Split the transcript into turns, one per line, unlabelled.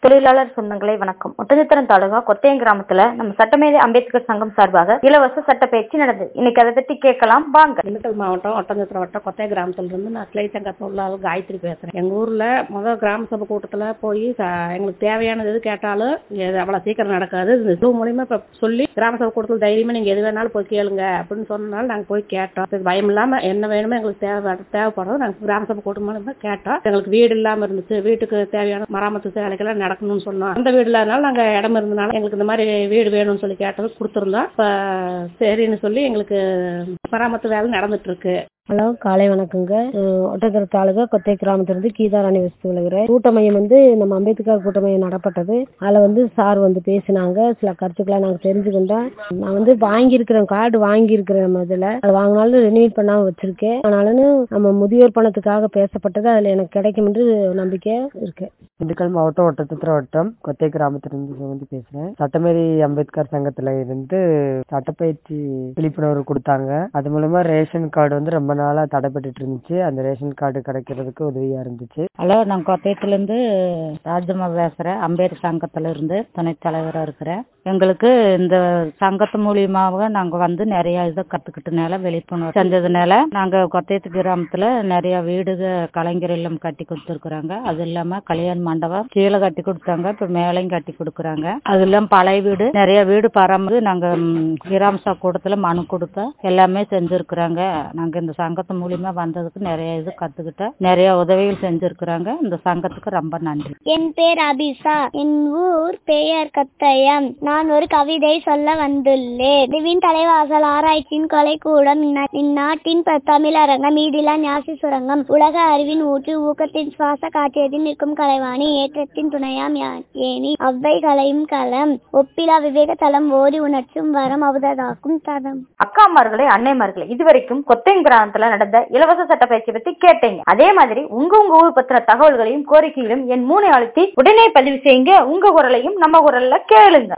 தொழிலாளர் சொந்தங்களே வணக்கம் ஒட்டஞ்சத்திரம் தாலுகா கொத்தையம் கிராமத்துல நம்ம சட்டமேதை அம்பேத்கர் சங்கம் சார்பாக இலவச சட்ட பயிற்சி நடந்தது இன்னைக்கு அதை பத்தி கேட்கலாம் வாங்க
திண்டுக்கல் மாவட்டம் ஒட்டஞ்சத்திரம் வட்டம் கொத்தைய கிராமத்துல இருந்து நான் கிளை சங்க தொழிலாளர் காயத்ரி பேசுறேன் எங்க ஊர்ல முதல் கிராம சபை கூட்டத்துல போய் ச- எங்களுக்கு தேவையானது எது கேட்டாலும் இது அவ்வளவு சீக்கிரம் நடக்காது இந்த இது மூலியமா இப்ப சொல்லி கிராம சபை கூட்டத்தில் தைரியமா நீங்க எது வேணாலும் போய் கேளுங்க அப்படின்னு சொன்னனால நாங்க போய் கேட்டோம் இது பயம் இல்லாம என்ன வேணுமோ எங்களுக்கு தேவை தேவைப்படுறது நாங்க கிராம சபை கூட்டம் மூலமா கேட்டோம் எங்களுக்கு வீடு இல்லாம இருந்துச்சு வீட்டுக்கு தேவையான மராமத்து வேலைக்கெல்லாம் நடக்கணும்னு சொன்னோம் அந்த வீடு இல்லாதனால நாங்க இடம் இருந்தனால எங்களுக்கு இந்த மாதிரி வீடு வேணும்னு சொல்லி கேட்டது கொடுத்துருந்தோம் இப்ப சரின்னு சொல்லி எங்களுக்கு மராமத்து வேலை நடந்துட்டு இருக்கு
ஹலோ காலை வணக்கங்க அஹ் ஒட்டத்தர தாலுகா கொத்தை கிராமத்திலிருந்து கீதாராணி வசித்து விழுகிறேன் கூட்டமையம் வந்து நம்ம அம்பேத்கர் கூட்டமையம் நடப்பட்டது அதில் வந்து சார் வந்து பேசினாங்க சில கருத்துக்களை நாங்கள் தெரிஞ்சுக்கிட்டோம் நான் வந்து வாங்கியிருக்கிறேன் கார்டு வாங்கியிருக்கிறேன் நம்ம இதில் அது வாங்கினாலும் ரெனியூட் பண்ணாமல் வச்சிருக்கேன் ஆனாலும் நம்ம முதியோர் பணத்துக்காக பேசப்பட்டது அதில் எனக்கு கிடைக்கும் என்று நம்பிக்கை இருக்கு
திண்டுக்கல் மாவட்டம் ஒட்டத்தித்திர வட்டம் கொத்தை கிராமத்திலிருந்து சுகந்தி பேசுறேன் சட்டமேரி அம்பேத்கர் சங்கத்துல இருந்து சட்டப்பயிற்சி விழிப்புணர்வு கொடுத்தாங்க அது மூலமா ரேஷன் கார்டு வந்து ரொம்ப நாளா தடைப்பட்டுட்டு இருந்துச்சு அந்த ரேஷன் கார்டு கிடைக்கிறதுக்கு உதவியா இருந்துச்சு
ஹலோ நான் கோத்தயத்துலேருந்து ராஜம்மா பேசுகிறேன் அம்பேர் சங்கத்துல இருந்து துணைத் தலைவராக இருக்கிறேன் எங்களுக்கு இந்த சங்கத்து மூலியமாக நாங்கள் வந்து நிறைய இதை கற்றுக்கிட்டனால விழிப்புணர்வு செஞ்சதுனால நாங்கள் கொத்தையத்து கிராமத்தில் நிறைய வீடுக கலைஞர் இல்லம் கட்டி கொடுத்துருக்குறாங்க அது இல்லாமல் கல்யாண மண்டபம் கீழே கட்டி கொடுத்தாங்க இப்போ மேலையும் கட்டி கொடுக்குறாங்க அது இல்லாமல் பழைய வீடு நிறைய வீடு பராமரி நாங்கள் கிராம சபை கூட்டத்தில் மனு கொடுத்தோம் எல்லாமே செஞ்சுருக்குறாங்க நாங்கள் இந்த சங்கத்து மூலியமா வந்ததுக்கு நிறைய இது கற்றுக்கிட்டோம் நிறைய உதவிகள் செஞ்சுருக்குறாங்க இந்த சங்கத்துக்கு ரொம்ப நன்றி
என் பேர் அபிசா என் ஊர் பெயர் கத்தயம் நான் ஒரு கவிதை சொல்ல வந்துள்ளேன் திவின் தலைவாசல் ஆராய்ச்சியின் கலைக்கூடம் இந்நா- இந்நாட்டின் ப- தமிழரங்கம் ஈடிலா ஞாசி சுரங்கம் உலக அறிவின் ஊற்று ஊக்கத்தின் சுவாச காற்றியதில் நிற்கும் கலைவாணி ஏற்றத்தின் துணையாம் யா- ஏணி அவ்வை கலையும் களம் ஒப்பிலா விவேக தலம் ஓடி உணர்ச்சும் வரம் அவததாக்கும் தரம்
அக்காமார்களே அன்னைமார்களே இதுவரைக்கும் கொத்தையம் கிராமத்துல நடந்த இலவச சட்ட பயிற்சி பத்தி கேட்டீங்க அதே மாதிரி உங்க உங்க ஊர் பத்தின தகவல்களையும் கோரிக்கைகளையும் என் மூனை அழுத்தி உடனே பதிவு செய்யுங்க உங்க குரலையும் நம்ம குரல்ல கேளுங்க